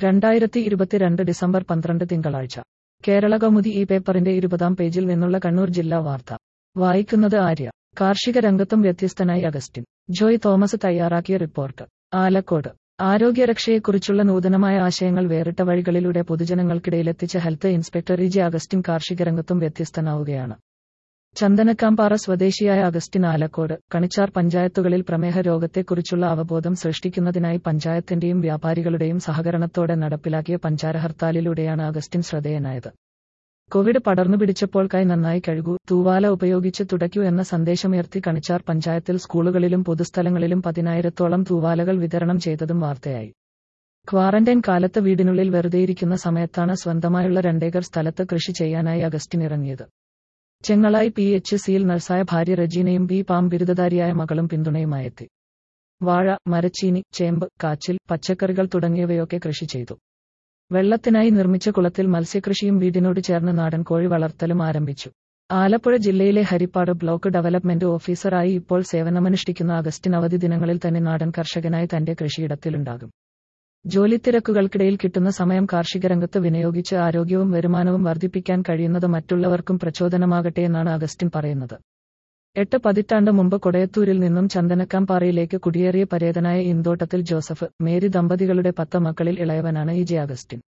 രണ്ടായിരത്തി ഇരുപത്തിരണ്ട് ഡിസംബർ പന്ത്രണ്ട് തിങ്കളാഴ്ച കേരള കൗമുദി ഈ പേപ്പറിന്റെ ഇരുപതാം പേജിൽ നിന്നുള്ള കണ്ണൂർ ജില്ലാ വാർത്ത വായിക്കുന്നത് ആര്യ കാർഷിക രംഗത്തും വ്യത്യസ്തനായി അഗസ്റ്റിൻ ജോയ് തോമസ് തയ്യാറാക്കിയ റിപ്പോർട്ട് ആലക്കോട് ആരോഗ്യരക്ഷയെക്കുറിച്ചുള്ള നൂതനമായ ആശയങ്ങൾ വേറിട്ട വഴികളിലൂടെ പൊതുജനങ്ങൾക്കിടയിലെത്തിച്ച health inspector E J Augustine കാർഷിക രംഗത്തും വ്യത്യസ്തനാവുകയാണ് ചന്ദനക്കാമ്പാറ സ്വദേശിയായ അഗസ്റ്റിൻ ആലക്കോട് കണിച്ചാർ പഞ്ചായത്തുകളിൽ പ്രമേഹ രോഗത്തെക്കുറിച്ചുള്ള അവബോധം സൃഷ്ടിക്കുന്നതിനായി പഞ്ചായത്തിന്റെയും വ്യാപാരികളുടെയും സഹകരണത്തോടെ നടപ്പിലാക്കിയ പഞ്ചാര ഹർത്താലിലൂടെയാണ് അഗസ്റ്റിൻ ശ്രദ്ധേയനായത് കോവിഡ് പടർന്നു പിടിച്ചപ്പോൾ കൈ നന്നായി കഴുകൂ തൂവാല ഉപയോഗിച്ച് തുടയ്ക്കൂ എന്ന സന്ദേശമുയർത്തി കണിച്ചാർ പഞ്ചായത്തിൽ സ്കൂളുകളിലും പൊതുസ്ഥലങ്ങളിലും പതിനായിരത്തോളം തൂവാലകൾ വിതരണം ചെയ്തതും വാർത്തയായി ക്വാറന്റൈൻ കാലത്ത് വീടിനുള്ളിൽ വെറുതെയിരിക്കുന്ന സമയത്താണ് സ്വന്തമായുള്ള രണ്ടേക്കർ സ്ഥലത്ത് കൃഷി ചെയ്യാനായി അഗസ്റ്റിൻ ഇറങ്ങിയത് ചെങ്ങളായി പി എച്ച് സിയിൽ നഴ്സായ ഭാര്യ റജീനയും ബി പാം ബിരുദധാരിയായ മകളും പിന്തുണയുമായെത്തി വാഴ മരച്ചീനി ചേമ്പ് കാച്ചിൽ പച്ചക്കറികൾ തുടങ്ങിയവയൊക്കെ കൃഷി ചെയ്തു വെള്ളത്തിനായി നിർമ്മിച്ച കുളത്തിൽ മത്സ്യകൃഷിയും വീടിനോട് ചേർന്ന് നാടൻ കോഴി വളർത്തലും ആരംഭിച്ചു ആലപ്പുഴ ജില്ലയിലെ ഹരിപ്പാട് ബ്ലോക്ക് ഡെവലപ്മെന്റ് ഓഫീസറായി ഇപ്പോൾ സേവനമനുഷ്ഠിക്കുന്ന അഗസ്റ്റിൻ അവധി ദിനങ്ങളിൽ തന്നെ നാടൻ കർഷകനായി തന്റെ കൃഷിയിടത്തിലുണ്ടാകും ജോലിത്തിരക്കുകൾക്കിടയിൽ കിട്ടുന്ന സമയം കാർഷിക രംഗത്ത് വിനിയോഗിച്ച് ആരോഗ്യവും വരുമാനവും വർദ്ധിപ്പിക്കാൻ കഴിയുന്നത് മറ്റുള്ളവർക്കും പ്രചോദനമാകട്ടെ എന്നാണ് അഗസ്റ്റിൻ പറയുന്നത് എട്ട് പതിറ്റാണ്ട് മുമ്പ് കൊടയത്തൂരിൽ നിന്നും ചന്ദനക്കാംപാറയിലേക്ക് കുടിയേറിയ പരേതനായ ഇന്തോട്ടത്തിൽ ജോസഫ് മേരി ദമ്പതികളുടെ പത്ത് മക്കളിൽ ഇളയവനാണ് ഇ ജെ അഗസ്റ്റിൻ